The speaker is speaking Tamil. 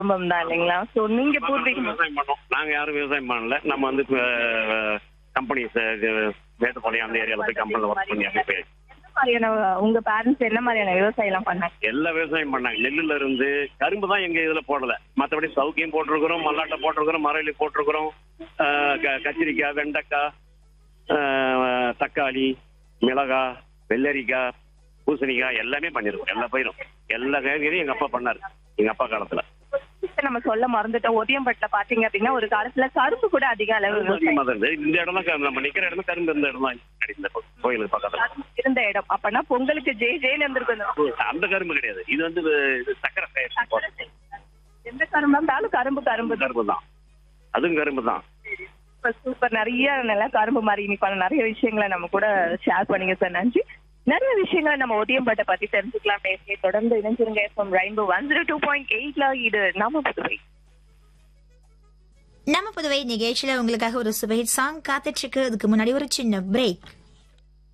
குடும்பம் தான் இல்லைங்களா சோ நீங்க பூர்வீகம் விவசாயம் பண்ணோம் நாங்க யாரும் விவசாயம் பண்ணல நம்ம வந்து கம்பெனிஸ் மேட்டுப்பாளையம் அந்த ஏரியால போய் கம்பெனில ஒர்க் பண்ணி அப்படி போய் என்ன மாதிரியான உங்க பேரண்ட்ஸ் என்ன மாதிரியான விவசாயம் எல்லாம் பண்ணாங்க எல்லா விவசாயம் பண்ணாங்க நெல்லுல இருந்து கரும்பு தான் எங்க இதுல போடல மத்தபடி சவுக்கியம் போட்டிருக்கிறோம் மல்லாட்டை போட்டிருக்கிறோம் மரளி போட்டிருக்கிறோம் ஆஹ் க- கத்திரிக்காய் வெண்டைக்காய் ஆஹ் தக்காளி மிளகாய் வெள்ளரிக்காய் பூசணிக்காய் எல்லாமே பண்ணிருக்கோம் எல்லா பயிரும் எல்லா காய்கறியும் எங்க அப்பா பண்ணாரு எங்க அப்பா காலத்துல இப்ப நம்ம சொல்ல மறந்துட்டோம் ஒதியம்பட்டுல பாத்தீங்க அப்படின்னா ஒரு காலத்துல கரும்பு கூட அதிக அளவு விவசாயம் அதிகமா தான் இருந்தது. இந்த இடம் தான் நம்ம நிக்கிற இடம் கரும்பு இருந்த இடம் தான் இந்த கோயிலுக்கு பக்கத்துல கரும்பு இருந்த இடம் அப்பனா பொங்கலுக்கு ஜெய் ஜெயில இருந்திருக்கும் அந்த கரும்பு கிடையாது இது வந்து இது சக்கரை தயாரிப்பு போடுறது. எந்த கரும்பா இருந்தாலும் கரும்பு கரும்பு தான் கரும்பு தான் அதுவும் கரும்பு தான் சூப்பர் சூப்பர் நிறைய நல்லா கரும்பு மாதிரி இன்னைக்கான நிறைய விஷயங்களை நம்ம கூட ஷேர் பண்ணீங்க சார் நன்றி நிறைய விஷயங்களை நம்ம ஒதியம்பட்டை பத்தி தெரிஞ்சுக்கலாம் பேசி தொடர்ந்து இணைஞ்சிருங்க FM rainbow one zero two point எயிட்ல இது நம்ம புதுவை நம்ம புதுவை நிகழ்ச்சியில உங்களுக்காக ஒரு சுபஹிட் சாங் காத்துட்டு இருக்கு அதுக்கு முன்னாடி ஒரு சின்ன பிரேக்